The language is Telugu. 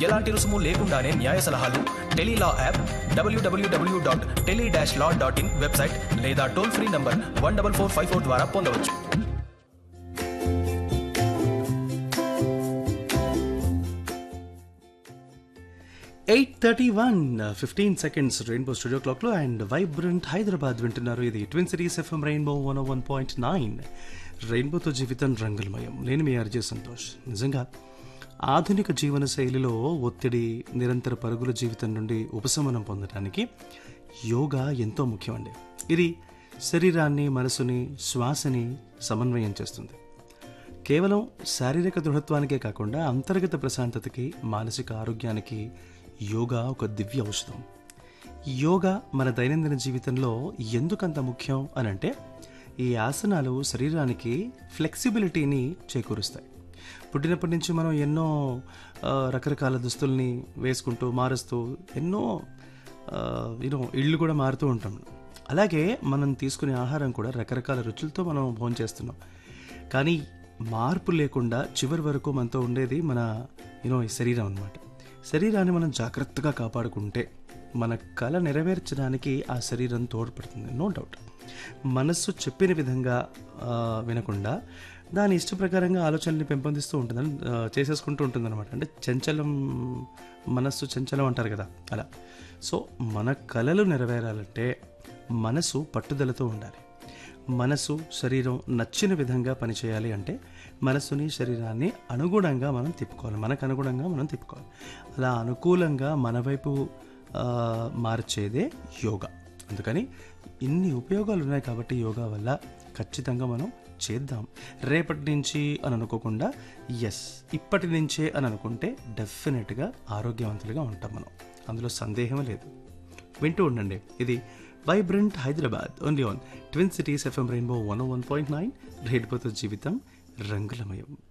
ఎలాంటి రుసుము లేకుండానే న్యాయ సలహాలు Tele Law app W W W dot tele dash law dot in website లేదా toll free number one double four five four ద్వారా పొందవచ్చు eight thirty one fifteen seconds rainbow studio క్లాక్లో అండ్ వైబ్రెంట్ హైదరాబాద్ వింటున్నారు ఇది twin cities FM rainbow one one point nine రెయిన్బోతో జీవితం రంగులమయం నేను మీ అర్జయ్ సంతోష్ నిజంగా ఆధునిక జీవన శైలిలో ఒత్తిడి నిరంతర పరుగుల జీవితం నుండి ఉపశమనం పొందడానికి యోగా ఎంతో ముఖ్యమండి ఇది శరీరాన్ని మనసుని శ్వాసని సమన్వయం చేస్తుంది కేవలం శారీరక దృఢత్వానికే కాకుండా అంతర్గత ప్రశాంతతకి మానసిక ఆరోగ్యానికి యోగా ఒక దివ్య ఔషధం యోగా మన దైనందిన జీవితంలో ఎందుకంత ముఖ్యం అని అంటే ఈ ఆసనాలు శరీరానికి ఫ్లెక్సిబిలిటీని చేకూరుస్తాయి పుట్టినప్పటి నుంచి మనం ఎన్నో ఆ, రకరకాల దుస్తుల్ని వేసుకుంటూ మారుస్తూ ఎన్నో యూనో ఇళ్ళు కూడా మారుతూ ఉంటాం అలాగే మనం తీసుకునే ఆహారం కూడా రకరకాల రుచులతో మనం భోజనం చేస్తున్నాం కానీ మార్పు లేకుండా చివరి వరకు మనతో ఉండేది మన యూనో ఈ శరీరం అనమాట శరీరాన్ని మనం జాగ్రత్తగా కాపాడుకుంటే మన కళ నెరవేర్చడానికి ఆ శరీరం తోడ్పడుతుంది నో డౌట్ మనస్సు చెప్పిన విధంగా ఆ, వినకుండా దాని ఇష్ట ప్రకారంగా ఆలోచనల్ని పెంపొందిస్తూ ఉంటుందని ఆ, చేసేసుకుంటూ ఉంటుంది అనమాట అంటే చంచలం మనస్సు చంచలం అంటారు కదా అలా సో మన కళలు నెరవేరాలంటే మనసు పట్టుదలతో ఉండాలి మనసు శరీరం నచ్చిన విధంగా పనిచేయాలి అంటే మనసుని శరీరాన్ని అనుగుణంగా మనం తిప్పుకోవాలి మనకు అనుగుణంగా మనం తిప్పుకోవాలి అలా అనుకూలంగా మన వైపు ఆ, మార్చేదే యోగా అందుకని ఇన్ని ఉపయోగాలు ఉన్నాయి కాబట్టి యోగా వల్ల ఖచ్చితంగా మనం చేద్దాం రేపటి నుంచి అని అనుకోకుండా ఎస్ ఇప్పటి నుంచే అని అనుకుంటే డెఫినెట్గా ఆరోగ్యవంతులుగా ఉంటాం మనం అందులో సందేహం లేదు వింటూ ఉండండి ఇది vibrant Hyderabad only on twin cities FM rainbow one one point nine రేడిపోతో జీవితం రంగులమయం